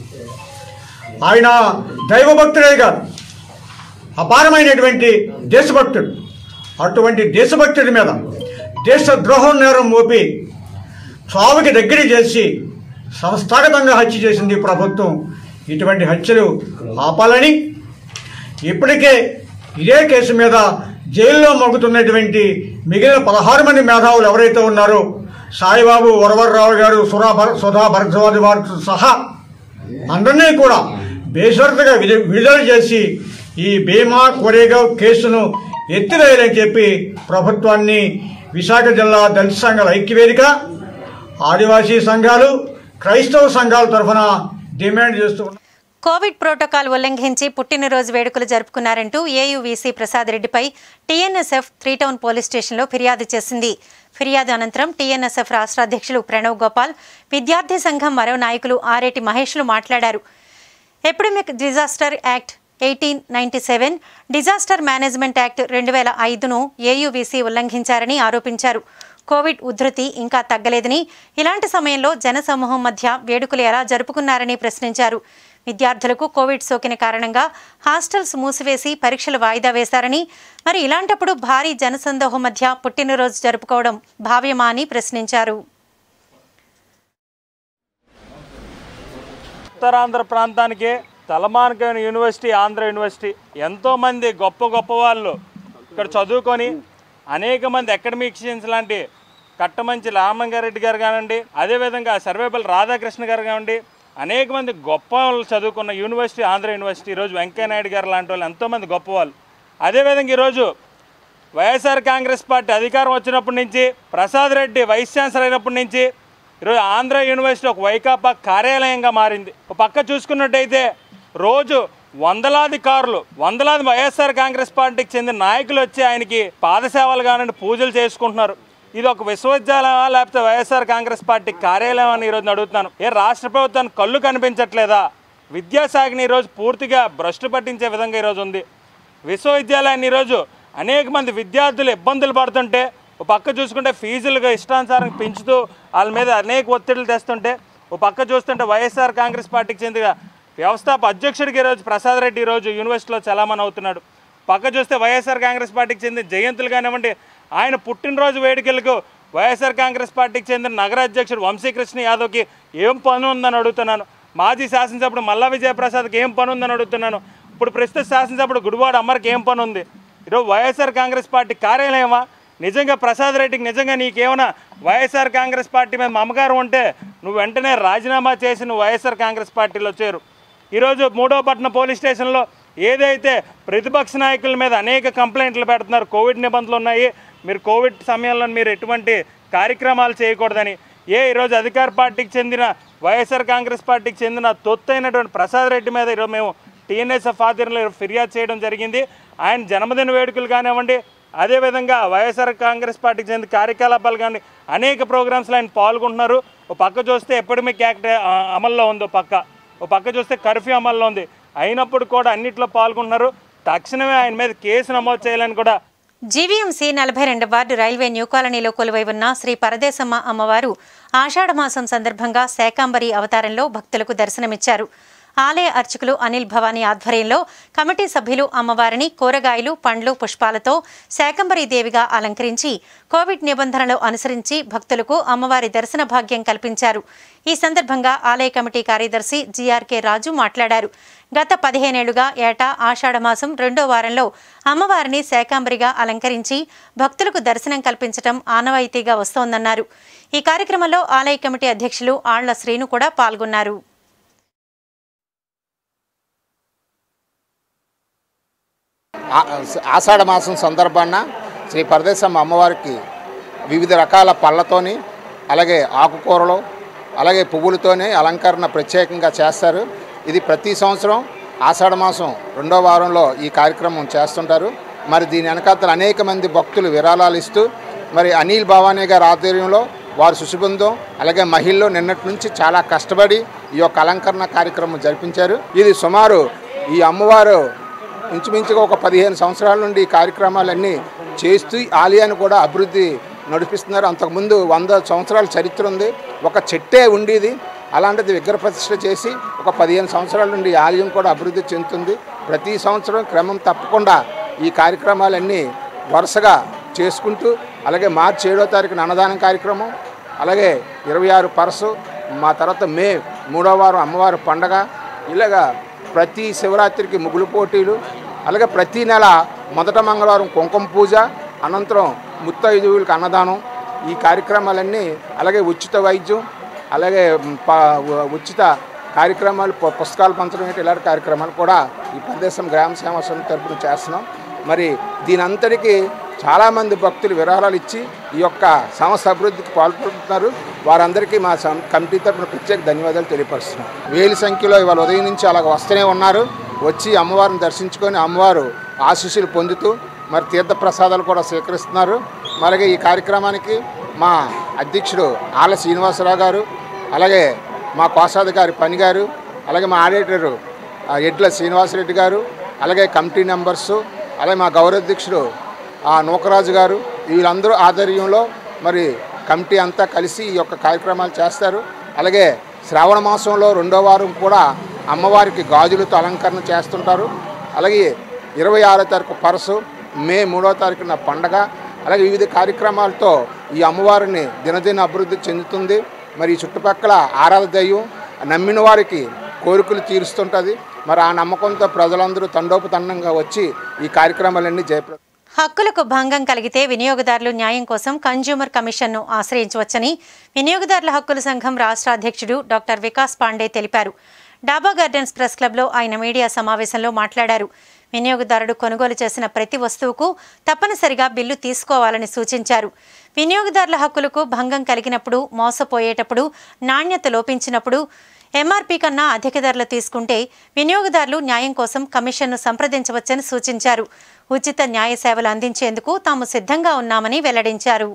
ఆయన దైవభక్తుడే కాదు అపారమైనటువంటి దేశభక్తుడు అటువంటి దేశభక్తుడి మీద దేశ ద్రోహం నేరం మోపి చావుకి దగ్గర చేసి సంస్థాగతంగా హత్య చేసింది ఈ ప్రభుత్వం ఇటువంటి హత్యలు ఆపాలని ఇప్పటికే ఇదే కేసు మీద జైల్లో మగ్గుతున్నటువంటి మిగిలిన పదహారు మంది మేధావులు ఎవరైతే ఉన్నారో సాయిబాబు వరవర్రావు గారు సురా భర- సుధా భరద్వాజ వారితో సహా అందరినీ కూడా బేషరతుగా విడు- విడుదల చేసి ఈ భీమా కొరేగావ్ కేసును ఎత్తివేయాలని చెప్పి ప్రభుత్వాన్ని విశాఖ జిల్లా దళిత సంఘాల ఐక్యవేదిక ఆదివాసీ సంఘాలు క్రైస్తవ సంఘాల తరఫున డిమాండ్ చేస్తూ ఉన్నాయి. కోవిడ్ ప్రోటోకాల్ ఉల్లంఘించి పుట్టినరోజు వేడుకలు జరుపుకున్నారంటూ ఏయువీసీ ప్రసాద్ రెడ్డిపై టీఎన్ఎస్ఎఫ్ త్రీ టౌన్ పోలీస్ స్టేషన్లో ఫిర్యాదు చేసింది ఫిర్యాదు అనంతరం టీఎన్ఎస్ఎఫ్ రాష్ట్ర అధ్యక్షులు ప్రణవ్ గోపాల్ విద్యార్థి సంఘం మరో నాయకులు ఆరేటి మహేష్లు మాట్లాడారు epidemic disaster act eighteen ninety seven disaster management act రెండు వేల ఐదును ఏయువీసీ ఉల్లంఘించారని ఆరోపించారు కోవిడ్ ఉధృతి ఇంకా తగ్గలేదని ఇలాంటి సమయంలో జనసమూహం మధ్య వేడుకలు ఎలా జరుపుకున్నారని ప్రశ్నించారు విద్యార్థులకు కోవిడ్ సోకిన కారణంగా హాస్టల్స్ మూసివేసి పరీక్షలు వాయిదా వేశారని మరి ఇలాంటప్పుడు భారీ జనసందోహం మధ్య పుట్టినరోజు జరుపుకోవడం భావ్యమా అని ప్రశ్నించారు ఉత్తరాంధ్ర ప్రాంతానికి తలమానికైన యూనివర్సిటీ ఆంధ్ర యూనివర్సిటీ ఎంతోమంది గొప్ప గొప్ప వాళ్ళు ఇక్కడ చదువుకొని అనేక మంది అకాడమిషియన్స్ లాంటి కట్టమంచి రామంగారెడ్డి గారు కానివ్వండి అదేవిధంగా సర్వేపల్లి రాధాకృష్ణ గారు కానివ్వండి అనేక మంది గొప్ప వాళ్ళు చదువుకున్న యూనివర్సిటీ ఆంధ్ర యూనివర్సిటీ ఈరోజు వెంకయ్యనాయుడు గారు లాంటి వాళ్ళు ఎంతోమంది గొప్ప వాళ్ళు అదేవిధంగా ఈరోజు వైఎస్ఆర్ కాంగ్రెస్ పార్టీ అధికారం వచ్చినప్పటి నుంచి ప్రసాద్ రెడ్డి వైస్ ఛాన్సలర్ అయినప్పటి నుంచి ఈరోజు ఆంధ్ర యూనివర్సిటీ ఒక వైకాపా కార్యాలయంగా మారింది ఒక పక్క చూసుకున్నట్టయితే రోజు వందలాది కార్లు వందలాది వైఎస్ఆర్ కాంగ్రెస్ పార్టీకి చెందిన నాయకులు వచ్చి ఆయనకి పాదసేవలు కానివ్వండి పూజలు చేసుకుంటున్నారు ఇది ఒక విశ్వవిద్యాలయమా లేకపోతే వైఎస్ఆర్ కాంగ్రెస్ పార్టీ కార్యాలయం అని ఈరోజు అడుగుతున్నాను ఏ రాష్ట్ర ప్రభుత్వానికి కళ్ళు కనిపించట్లేదా విద్యాశాఖని ఈరోజు పూర్తిగా భ్రష్టు పట్టించే విధంగా ఈరోజు ఉంది విశ్వవిద్యాలయాన్ని ఈరోజు అనేక మంది విద్యార్థులు ఇబ్బందులు పడుతుంటే ఒక పక్క చూసుకుంటే ఫీజులుగా ఇష్టానుసారం పెంచుతూ వాళ్ళ మీద అనేక ఒత్తిడులు తెస్తుంటే ఒక పక్క చూస్తుంటే వైఎస్ఆర్ కాంగ్రెస్ పార్టీకి చెందిన వ్యవస్థాప అధ్యక్షుడికి ఈరోజు ప్రసాద్ రెడ్డి ఈరోజు యూనివర్సిటీలో చలామణి అవుతున్నాడు పక్క చూస్తే వైఎస్ఆర్ కాంగ్రెస్ పార్టీకి చెందిన జయంతులు కానివ్వండి ఆయన పుట్టినరోజు వేడుకలకు వైఎస్ఆర్ కాంగ్రెస్ పార్టీకి చెందిన నగర అధ్యక్షుడు వంశీకృష్ణ యాదవ్కి ఏం పని ఉందని అడుగుతున్నాను మాజీ శాసనసభ్యుడు మల్లా విజయప్రసాద్కి ఏం పని ఉందని అడుగుతున్నాను ఇప్పుడు ప్రస్తుత శాసనసభ్యుడు గుడివాడ అమ్మర్కి ఏం పని ఉంది ఈరోజు వైఎస్ఆర్ కాంగ్రెస్ పార్టీ కార్యాలయమా నిజంగా ప్రసాద్ రెడ్డికి నిజంగా నీకేమైనా వైఎస్ఆర్ కాంగ్రెస్ పార్టీ మీద మమకారం ఉంటే నువ్వు వెంటనే రాజీనామా చేసి నువ్వు వైఎస్ఆర్ కాంగ్రెస్ పార్టీలో చేరు ఈరోజు మూడో పట్టణ పోలీస్ స్టేషన్లో ఏదైతే ప్రతిపక్ష నాయకుల మీద అనేక కంప్లైంట్లు పెడుతున్నారు కోవిడ్ నిబంధనలు ఉన్నాయి మీరు కోవిడ్ సమయంలో మీరు ఎటువంటి కార్యక్రమాలు చేయకూడదని ఏ ఈరోజు అధికార పార్టీకి చెందిన వైఎస్ఆర్ కాంగ్రెస్ పార్టీకి చెందిన తొత్తైనటువంటి ప్రసాద్ రెడ్డి మీద ఈరోజు మేము టీఎన్ఎస్ఎఫ్ ఆధ్వర్యంలో ఫిర్యాదు చేయడం జరిగింది ఆయన జన్మదిన వేడుకలు కానివ్వండి అదేవిధంగా వైఎస్ఆర్ కాంగ్రెస్ పార్టీకి చెందిన కార్యకలాపాలు కానీ అనేక ప్రోగ్రామ్స్లో ఆయన పాల్గొంటున్నారు ఒక పక్క చూస్తే ఎపిడమిక్ యాక్ట్ ఆ, అమల్లో ఉంది ఒక పక్క ఒక పక్క చూస్తే కర్ఫ్యూ అమల్లో ఉంది అయినప్పుడు కూడా అన్నిట్లో పాల్గొంటున్నారు తక్షణమే ఆయన మీద కేసు నమోదు చేయాలని కూడా జీవీఎంసీ నలభై రెండు వార్డు రైల్వే న్యూ కాలనీలో కొలువై ఉన్న శ్రీ పరదేశమ్మ అమ్మవారు ఆషాఢమాసం సందర్భంగా శాకాంబరి అవతారంలో భక్తులకు దర్శనమిచ్చారు ఆలయ అర్చకులు అనిల్ భవానీ ఆధ్వర్యంలో కమిటీ సభ్యులు అమ్మవారిని కూరగాయలు పండ్లు పుష్పాలతో శాకంబరి దేవిగా అలంకరించి కోవిడ్ నిబంధనలు అనుసరించి భక్తులకు అమ్మవారి దర్శన భాగ్యం కల్పించారు ఈ సందర్భంగా ఆలయ కమిటీ కార్యదర్శి జీఆర్కే రాజు మాట్లాడారు గత పదిహేనేళ్లుగా ఏటా ఆషాఢమాసం రెండో వారంలో అమ్మవారిని శాకాంబరిగా అలంకరించి భక్తులకు దర్శనం కల్పించడం ఆనవాయితీగా వస్తోందన్నారు ఈ కార్యక్రమంలో ఆలయ కమిటీ అధ్యక్షులు ఆళ్ల శ్రీను కూడా పాల్గొన్నారు ఆ- ఆషాఢ మాసం సందర్భాన శ్రీ పరదేశమ్మ అమ్మవారికి వివిధ రకాల పళ్ళతోని అలాగే ఆకుకూరలు అలాగే పువ్వులతోనే అలంకరణ ప్రత్యేకంగా చేస్తారు ఇది ప్రతి సంవత్సరం ఆషాఢ మాసం రెండో వారంలో ఈ కార్యక్రమం చేస్తుంటారు మరి దీని వెనకాతల అనేక మంది భక్తులు విరాళాలు ఇస్తూ మరి అనిల్ భవానీ గారి ఆధ్వర్యంలో వారు సుశుబంధం అలాగే మహిళలు నిన్నటి నుంచి చాలా కష్టపడి ఈ యొక్క అలంకరణ కార్యక్రమం జరిపించారు ఇది సుమారు ఈ అమ్మవారు ఇంచుమించుగా ఒక పదిహేను సంవత్సరాల నుండి ఈ కార్యక్రమాలన్నీ చేస్తూ ఈ ఆలయాన్ని కూడా అభివృద్ధి నడిపిస్తున్నారు అంతకుముందు వంద సంవత్సరాల చరిత్ర ఉంది ఒక చెట్టే ఉండేది అలాంటిది విగ్రహ ప్రతిష్ఠ చేసి ఒక పదిహేను సంవత్సరాల నుండి ఈ ఆలయం కూడా అభివృద్ధి చెందుతుంది ప్రతి సంవత్సరం క్రమం తప్పకుండా ఈ కార్యక్రమాలన్నీ వరుసగా చేసుకుంటూ అలాగే మార్చి ఏడో తారీఖున అన్నదానం కార్యక్రమం అలాగే ఇరవై ఆరు పరసు మా తర్వాత మే మూడో వారం అమ్మవారి పండగ ఇలాగా ప్రతి శివరాత్రికి ముగ్గులు పోటీలు అలాగే ప్రతి నెల మొదట మంగళవారం కుంకుమ పూజ అనంతరం ముత్తైదువులకు అన్నదానం ఈ కార్యక్రమాలన్నీ అలాగే ఉచిత వైద్యం అలాగే మ్, ప- ఉ- ఉచిత కార్యక్రమాలు పు- పుస్తకాలు పంచడం ఏంటి ఇలాంటి కార్యక్రమాలు కూడా ఈ ప్రదేశం గ్రామ సేవా సమితి తరపున చేస్తున్నాం మరి దీని అంతటికీ చాలామంది భక్తులు విరాళాలు ఇచ్చి ఈ యొక్క సంస్థ అభివృద్ధికి పాల్పడుతున్నారు వారందరికీ మా సం- కమిటీ తరపున ప్రత్యేక ధన్యవాదాలు తెలియపరుస్తున్నాం వేల సంఖ్యలో ఇవాళ ఉదయం నుంచి అలాగ వస్తూనే ఉన్నారు వచ్చి అమ్మవారిని దర్శించుకొని అమ్మవారు ఆశీస్సులు పొందుతూ మరి తీర్థప్రసాదాలు కూడా స్వీకరిస్తున్నారు అలాగే ఈ కార్యక్రమానికి మా అధ్యక్షుడు ఆల శ్రీనివాసరావు గారు అలాగే మా కోశాధికారి పని గారు అలాగే మా ఆడిటరు ఆ, ఎడ్ల శ్రీనివాసరెడ్డి గారు అలాగే కమిటీ మెంబర్సు అలాగే మా గౌరవాధ్యక్షుడు ఆ నూకరాజు గారు వీళ్ళందరూ ఆధ్వర్యంలో మరి కమిటీ అంతా కలిసి ఈ యొక్క కార్యక్రమాలు చేస్తారు అలాగే శ్రావణ మాసంలో రెండో వారం కూడా అమ్మవారికి గాజులతో అలంకరణ చేస్తుంటారు అలాగే ఇరవై ఆరో తారీఖు పరసు మే మూడో తారీఖున పండగ అలాగే వివిధ కార్యక్రమాలతో ఈ అమ్మవారిని దినదిన అభివృద్ధి చెందుతుంది మరి ఈ చుట్టుపక్కల ఆరాధ దైవం నమ్మిన వారికి కోరికలు తీరుస్తుంటుంది మరి ఆ నమ్మకంతో ప్రజలందరూ తండోపతండంగా వచ్చి ఈ కార్యక్రమాలన్నీ జయప్రద హక్కులకు భంగం కలిగితే వినియోగదారులు న్యాయం కోసం కన్జ్యూమర్ కమిషన్ను ఆశ్రయించవచ్చని వినియోగదారుల హక్కుల సంఘం రాష్ట్ర అధ్యక్షుడు డాక్టర్ వికాస్ పాండే తెలిపారు డాబా గార్డెన్స్ ప్రెస్ క్లబ్లో ఆయన మీడియా సమావేశంలో మాట్లాడారు వినియోగదారుడు కొనుగోలు చేసిన ప్రతి వస్తువుకు తప్పనిసరిగా బిల్లు తీసుకోవాలని సూచించారు వినియోగదారుల హక్కులకు భంగం కలిగినప్పుడు మోసపోయేటప్పుడు నాణ్యత లోపించినప్పుడు ఎంఆర్పీ కన్నా అధిక ధరలు తీసుకుంటే వినియోగదారులు న్యాయం కోసం కమిషన్ను సంప్రదించవచ్చని సూచించారు ఉచిత న్యాయ సేవలు అందించేందుకు తాము సిద్ధంగా ఉన్నామని వెల్లడించారు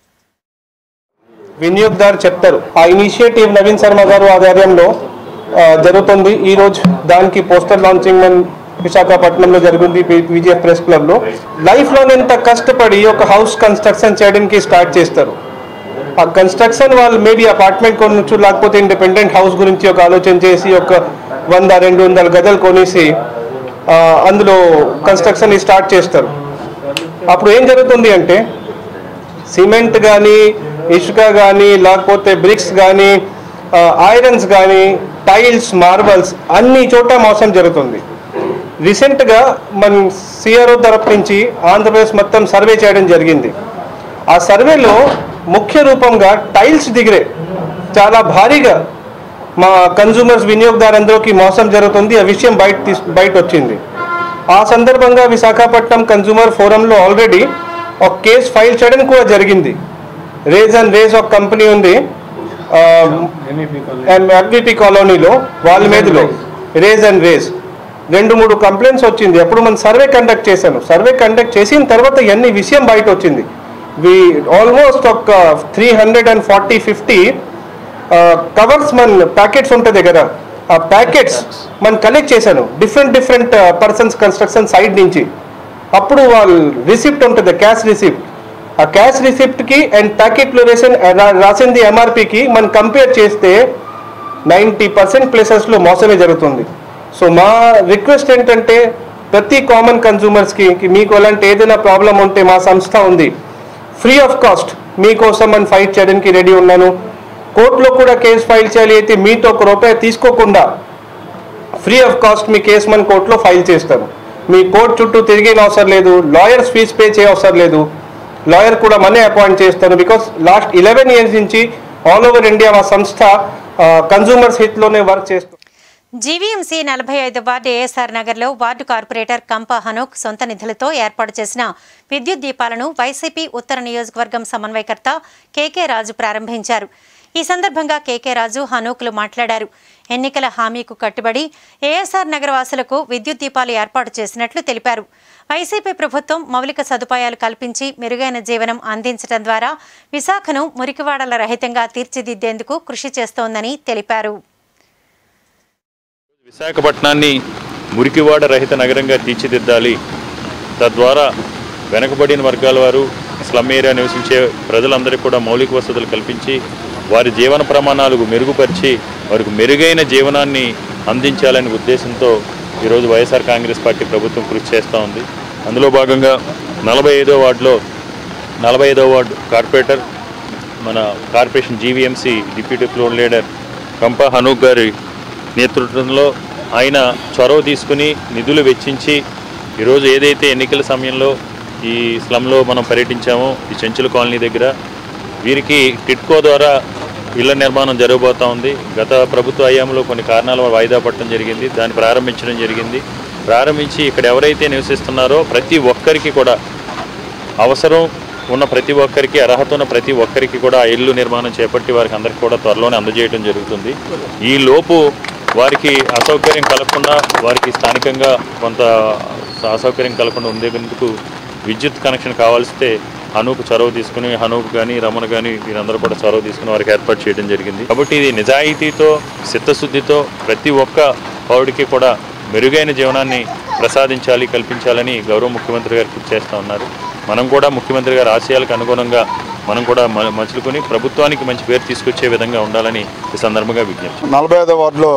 వినియోగదారు చెప్తారు ఆ ఇనిషియేటివ్ నవీన్ శర్మ గారు ఆధ్వర్యంలో ఆ, జరుగుతుంది ఈ రోజు దానికి పోస్టర్ లాంచింగ్ మన విశాఖపట్నంలో జరిగింది విజయఫ్ ప్రెస్ క్లబ్ లో లైఫ్ లో ఎంత కష్టపడి ఒక హౌస్ కన్స్ట్రక్షన్ చేయడానికి స్టార్ట్ చేస్తారు ఆ కన్స్ట్రక్షన్ వాళ్ళు మేబీ అపార్ట్మెంట్ కొనొచ్చు లేకపోతే ఇండిపెండెంట్ హౌస్ గురించి ఒక ఆలోచన చేసి ఒక వంద రెండు వందల గదులు కొనేసి ఆ, అందులో కన్స్ట్రక్షన్ స్టార్ట్ చేస్తారు అప్పుడు ఏం జరుగుతుంది అంటే సిమెంట్ కానీ ఇసుక కానీ లేకపోతే బ్రిక్స్ కానీ ఐరన్స్ కానీ టైల్స్ మార్బల్స్ అన్ని చోట మోసం జరుగుతుంది రీసెంట్గా మన సిఆర్ఓ తరపు నుంచి ఆంధ్రప్రదేశ్ మొత్తం సర్వే చేయడం జరిగింది ఆ సర్వేలో ముఖ్య రూపంగా టైల్స్ దిగిరే చాలా భారీగా మా కన్జ్యూమర్స్ వినియోగదారులందరికీ మోసం జరుగుతుంది ఆ విషయం బయట తీస్- బయట వచ్చింది ఆ సందర్భంగా విశాఖపట్నం కన్జ్యూమర్ ఫోరంలో ఆల్రెడీ ఒక కేసు ఫైల్ చేయడం కూడా జరిగింది రేజ్ అండ్ రేజ్ ఒక కంపెనీ ఉంది ఎంవిపి కాలనీలో వాళ్ళ మీదలో రేజ్ అండ్ రేజ్ రెండు మూడు కంప్లైంట్స్ వచ్చింది అప్పుడు మనం సర్వే కండక్ట్ చేశాను సర్వే కండక్ట్ చేసిన తర్వాత ఎన్ని విషయం బయట వచ్చింది వి ఆల్మోస్ట్ ఒక three hundred and forty fifty covers మన ప్యాకెట్స్ ఉంటుంది కదా ఆ ప్యాకెట్స్ మనం కలెక్ట్ చేశాను different different persons construction side నుంచి అప్పుడు వాళ్ళు రిసిప్ట్ ఉంటుంది క్యాష్ రిసిప్ట్ ఆ క్యాష్ రిసిప్ట్కి అండ్ ప్యాకెట్లో వేసిన రా- రాసింది ఎంఆర్పికి మనం కంపేర్ చేస్తే నైంటీ పర్సెంట్ ప్లేసెస్లో మోసమే జరుగుతుంది సో మా రిక్వెస్ట్ ఏంటంటే ప్రతి కామన్ కన్జ్యూమర్స్కి మీకు అలాంటి ఏదైనా ప్రాబ్లం ఉంటే మా సంస్థ ఉంది ఫ్రీ ఆఫ్ కాస్ట్ మీకోసం మనం ఫైట్ చేయడానికి రెడీ ఉన్నాను కోర్టులో కూడా కేసు ఫైల్ చేయాలి అయితే మీతో ఒక రూపాయి తీసుకోకుండా ఫ్రీ ఆఫ్ కాస్ట్ మీ కేసు మన కోర్టులో ఫైల్ చేస్తాను మీ కోర్టు చుట్టూ తిరిగిన అవసరం లేదు లాయర్స్ ఫీజ్ పే చేయ అవసరం లేదు లాయర్ కూడా మనే అపాయింట్ చేస్తాను బికాస్ లాస్ట్ ఇలెవెన్ ఇయర్స్ నుంచి ఆల్ ఓవర్ ఇండియా మా సంస్థ కన్జ్యూమర్స్ హిట్లోనే వర్క్ చేస్తుంది జీవీఎంసీ నలభై ఐదు వార్డు ఏఎస్ఆర్ నగర్లో వార్డు కార్పొరేటర్ కంప హనోక్ సొంత నిధులతో ఏర్పాటు చేసిన విద్యుత్ దీపాలను వైసీపీ ఉత్తర నియోజకవర్గం సమన్వయకర్త కేకే రాజు ప్రారంభించారు ఈ సందర్భంగా కేకే రాజు హనోకులు మాట్లాడారు ఎన్నికల హామీకు కట్టుబడి ఏఎస్ఆర్ నగర వాసులకు విద్యుత్ దీపాలు ఏర్పాటు చేసినట్లు తెలిపారు వైసీపీ ప్రభుత్వం మౌలిక సదుపాయాలు కల్పించి మెరుగైన జీవనం అందించడం ద్వారా విశాఖను మురికివాడల రహితంగా తీర్చిదిద్దేందుకు కృషి చేస్తోందని తెలిపారు విశాఖపట్నాన్ని మురికివాడ రహిత నగరంగా తీర్చిదిద్దాలి తద్వారా వెనకబడిన వర్గాల వారు స్లమ్ ఏరియా నివసించే ప్రజలందరికీ కూడా మౌలిక వసతులు కల్పించి వారి జీవన ప్రమాణాలకు మెరుగుపరిచి వారికి మెరుగైన జీవనాన్ని అందించాలనే ఉద్దేశంతో ఈరోజు వైఎస్ఆర్ కాంగ్రెస్ పార్టీ ప్రభుత్వం కృషి చేస్తూ ఉంది అందులో భాగంగా నలభై ఐదో వార్డులో నలభై ఐదో వార్డు కార్పొరేటర్ మన corporation GVMC deputy floor leader Kampa Hanok గారి నేతృత్వంలో ఆయన చొరవ తీసుకుని నిధులు వెచ్చించి ఈరోజు ఏదైతే ఎన్నికల సమయంలో ఈ స్లమ్లో మనం పర్యటించామో ఈ చెంచుల కాలనీ దగ్గర వీరికి టిట్కో ద్వారా ఇళ్ల నిర్మాణం జరగబోతా ఉంది గత ప్రభుత్వ హయాంలో కొన్ని కారణాల వల్ల వాయిదా పట్టడం జరిగింది దాన్ని ప్రారంభించడం జరిగింది ప్రారంభించి ఇక్కడ ఎవరైతే నివసిస్తున్నారో ప్రతి ఒక్కరికి కూడా అవసరం ఉన్న ప్రతి ఒక్కరికి అర్హత ఉన్న ప్రతి ఒక్కరికి కూడా ఆ ఇల్లు నిర్మాణం చేపట్టి వారికి అందరికీ కూడా త్వరలోనే అందజేయడం జరుగుతుంది ఈ లోపు వారికి అసౌకర్యం కలగకుండా వారికి స్థానికంగా కొంత అసౌకర్యం కలగకుండా ఉండేందుకు విద్యుత్ కనెక్షన్ కావాల్సితే హనూకు చొరవ తీసుకుని హనూకు కానీ రమణ కానీ వీరందరూ కూడా చొరవ తీసుకుని వారికి ఏర్పాటు చేయడం జరిగింది కాబట్టి ఇది నిజాయితీతో చిత్తశుద్ధితో ప్రతి ఒక్క పౌరుడికి కూడా మెరుగైన జీవనాన్ని ప్రసాదించాలి కల్పించాలని గౌరవ ముఖ్యమంత్రి గారు కృషి చేస్తూ ఉన్నారు మనం కూడా ముఖ్యమంత్రి గారి ఆశయాలకు అనుగుణంగా మనం కూడా మ- మలుచుకుని ప్రభుత్వానికి మంచి పేరు తీసుకొచ్చే విధంగా ఉండాలని ఈ సందర్భంగా విజ్ఞప్తి నలభై ఐదో వార్డులో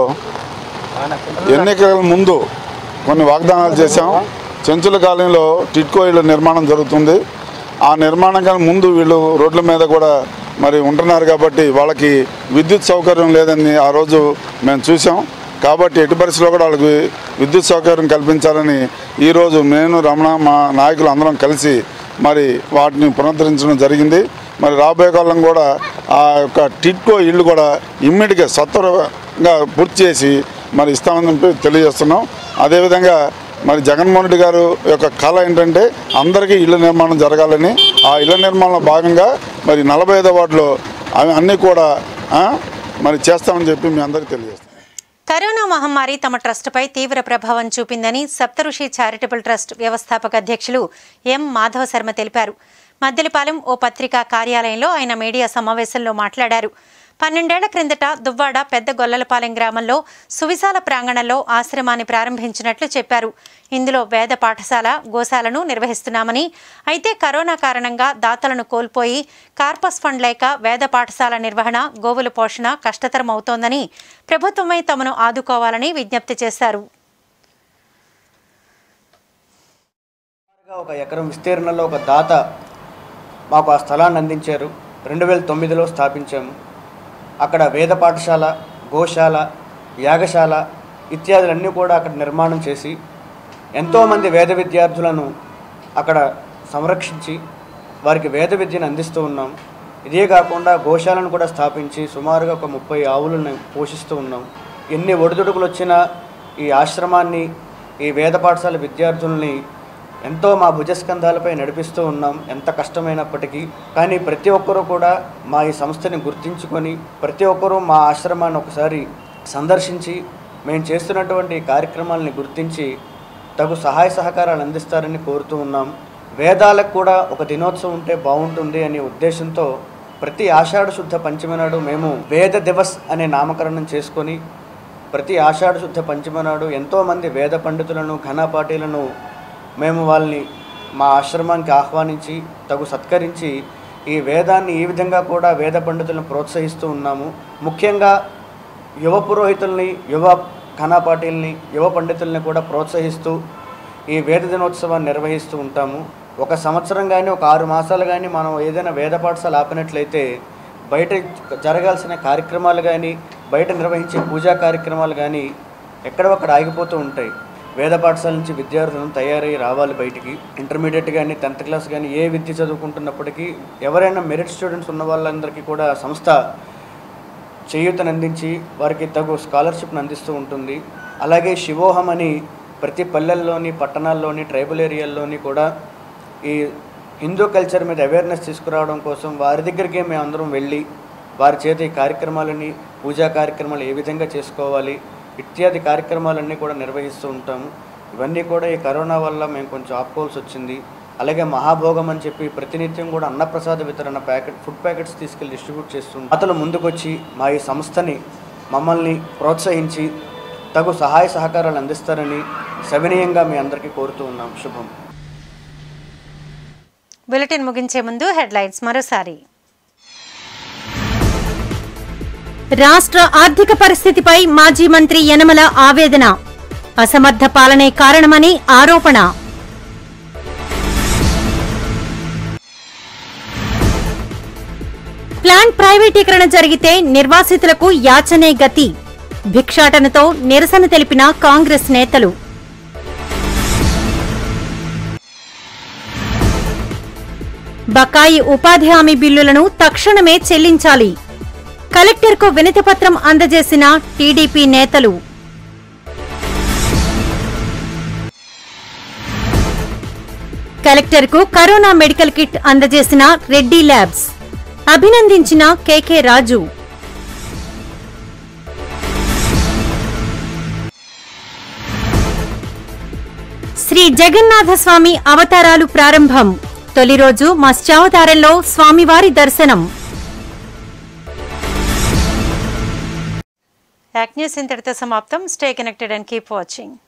ఎన్నికల ముందు కొన్ని వాగ్దానాలు చేశాం చెంచుల కాలనీలో టిట్కో ఇళ్ళ నిర్మాణం జరుగుతుంది ఆ నిర్మాణం కానీ ముందు వీళ్ళు రోడ్ల మీద కూడా మరి ఉంటున్నారు కాబట్టి వాళ్ళకి విద్యుత్ సౌకర్యం లేదని ఆ రోజు మేము చూసాం కాబట్టి ఎట్టి పరిస్థితుల్లో కూడా వాళ్ళకి విద్యుత్ సౌకర్యం కల్పించాలని ఈరోజు నేను రమణ మా నాయకులు అందరం కలిసి మరి వాటిని పునరుద్ధరించడం జరిగింది మరి రాబోయే కాలం కూడా ఆ యొక్క టిట్కో ఇళ్ళు కూడా ఇమ్మీడియట్గా సత్వరంగా పూర్తి చేసి మరి ఇస్తామని చెప్పి తెలియజేస్తున్నాం అదేవిధంగా మరి జగన్మోహన్ రెడ్డి గారు యొక్క కళ ఏంటంటే అందరికీ ఇళ్ళ నిర్మాణం జరగాలని ఆ ఇళ్ళ నిర్మాణంలో భాగంగా మరి నలభై ఐదో వార్డులో అవి అన్నీ కూడా ఆ, మరి చేస్తామని చెప్పి మీ అందరికీ తెలియజేస్తాం కరోనా మహమ్మారి తమ ట్రస్టుపై తీవ్ర ప్రభావం చూపిందని సప్తఋషి చారిటబుల్ ట్రస్ట్ వ్యవస్థాపక అధ్యక్షులు ఎం మాధవ శర్మ తెలిపారు మద్దెలపాలెం ఓ పత్రికా కార్యాలయంలో ఆయన మీడియా సమావేశంలో మాట్లాడారు పన్నెండేళ్ల క్రిందట దువ్వాడ పెద్ద గొల్లలపాలెం గ్రామంలో సువిశాల ప్రాంగణంలో ఆశ్రమాన్ని ప్రారంభించినట్లు చెప్పారు ఇందులో వేద పాఠశాల గోశాలను నిర్వహిస్తున్నామని అయితే కరోనా కారణంగా దాతలను కోల్పోయి కార్పస్ ఫండ్ లేక వేద పాఠశాల నిర్వహణ గోవుల పోషణ కష్టతరం అవుతోందని ప్రభుత్వమే తమను ఆదుకోవాలని విజ్ఞప్తి చేశారు ఒక ఎకరం విస్తీర్ణంలో ఒక దాత మాకు ఆ స్థలాన్ని అందించారు రెండు వేల తొమ్మిదిలో స్థాపించాము అక్కడ వేద పాఠశాల గోశాల యాగశాల ఇత్యాదులన్నీ కూడా అక్కడ నిర్మాణం చేసి ఎంతోమంది వేద విద్యార్థులను అక్కడ సంరక్షించి వారికి వేద విద్యను అందిస్తూ ఉన్నాం ఇదే కాకుండా గోశాలను కూడా స్థాపించి సుమారుగా ఒక ముప్పై ఆవులను పోషిస్తూ ఉన్నాం ఎన్ని ఒడిదుడుకులు వచ్చినా ఈ ఆశ్రమాన్ని ఈ వేద పాఠశాల విద్యార్థుల్ని ఎంతో మా భుజస్కంధాలపై నడిపిస్తూ ఉన్నాం ఎంత కష్టమైనప్పటికీ కానీ ప్రతి ఒక్కరూ కూడా మా ఈ సంస్థని గుర్తించుకొని ప్రతి ఒక్కరూ మా ఆశ్రమాన్ని ఒకసారి సందర్శించి మేము చేస్తున్నటువంటి ఈ కార్యక్రమాలని గుర్తించి తగు సహాయ సహకారాలు అందిస్తారని కోరుతూ ఉన్నాం వేదాలకు కూడా ఒక దినోత్సవం ఉంటే బాగుంటుంది అనే ఉద్దేశంతో ప్రతి ఆషాఢ శుద్ధ పంచమి నాడు మేము వేద దివస్ అనే నామకరణం చేసుకొని ప్రతి ఆషాఢ శుద్ధ పంచమి నాడు ఎంతోమంది వేద పండితులను ఘనపాటీలను మేము వాళ్ళని మా ఆశ్రమానికి ఆహ్వానించి తగు సత్కరించి ఈ వేదాన్ని ఈ విధంగా కూడా వేద పండితులను ప్రోత్సహిస్తూ ఉన్నాము ముఖ్యంగా యువ పురోహితుల్ని యువ ఘనపాటీల్ని యువ పండితుల్ని కూడా ప్రోత్సహిస్తూ ఈ వేద దినోత్సవాన్ని నిర్వహిస్తూ ఉంటాము ఒక సంవత్సరం కానీ ఒక ఆరు మాసాలు కానీ మనం ఏదైనా వేద పాఠశాల ఆపినట్లయితే బయట జరగాల్సిన కార్యక్రమాలు కానీ బయట నిర్వహించే పూజా కార్యక్రమాలు కానీ ఎక్కడొక్కడ ఆగిపోతూ ఉంటాయి వేద పాఠశాల నుంచి విద్యార్థులను తయారయ్యి రావాలి బయటికి ఇంటర్మీడియట్ కానీ టెన్త్ క్లాస్ కానీ ఏ విద్య చదువుకుంటున్నప్పటికీ ఎవరైనా మెరిట్ స్టూడెంట్స్ ఉన్న వాళ్ళందరికీ కూడా సంస్థ చేయూతను అందించి వారికి తగు స్కాలర్షిప్ను అందిస్తూ ఉంటుంది అలాగే శివోహం అని ప్రతి పల్లెల్లోని పట్టణాల్లోని ట్రైబల్ ఏరియాల్లోని కూడా ఈ హిందూ కల్చర్ మీద అవేర్నెస్ తీసుకురావడం కోసం వారి దగ్గరికి మేము అందరం వెళ్ళి వారి చేత ఈ కార్యక్రమాలని పూజా కార్యక్రమాలు ఏ విధంగా చేసుకోవాలి ఇత్యాది కార్యక్రమాలన్నీ కూడా నిర్వహిస్తూ ఉంటాము ఇవన్నీ కూడా ఈ కరోనా వల్ల మేము కొంచెం ఆపుకోవాల్సి వచ్చింది అలాగే మహాభోగం అని చెప్పి ప్రతినిత్యం కూడా అన్నప్రసాద వితరణ ప్యాకెట్ ఫుడ్ ప్యాకెట్స్ తీసుకెళ్ళి డిస్ట్రిబ్యూట్ చేస్తూ అతను ముందుకొచ్చి మా ఈ సంస్థని మమ్మల్ని ప్రోత్సహించి తగు సహాయ సహకారాలు అందిస్తారని సవినీయంగా మీ అందరికీ కోరుతూ ఉన్నాం శుభం బులెటిన్ ముగించే ముందు హెడ్లైన్స్ మరోసారి రాష్ట్ర ఆర్థిక పరిస్థితిపై మాజీ మంత్రి యనమల ఆవేదన అసమర్థ పాలనే కారణమని ఆరోపణ ప్లాంట్ ప్రైవేటీకరణ జరిగితే నిర్వాసితులకు యాచనే గతి భిక్షాటనతో నిరసన తెలిపిన కాంగ్రెస్ నేతలు బకాయి ఉపాధి హామీ బిల్లులను తక్షణమే చెల్లించాలి కలెక్టర్కు వినతిపత్రం అందజేసిన టీడీపీ నేతలు కలెక్టర్కు కరోనా మెడికల్ కిట్ అందజేసిన రెడ్డి ల్యాబ్స్ అభినందించిన కేకే రాజు శ్రీ జగన్నాథ స్వామి అవతారాలు ప్రారంభం తొలి రోజు మత్స్యావతారంలో స్వామివారి దర్శనం యాక్ న్యూస్ ఇంతటితో సమాప్తం stay connected and keep watching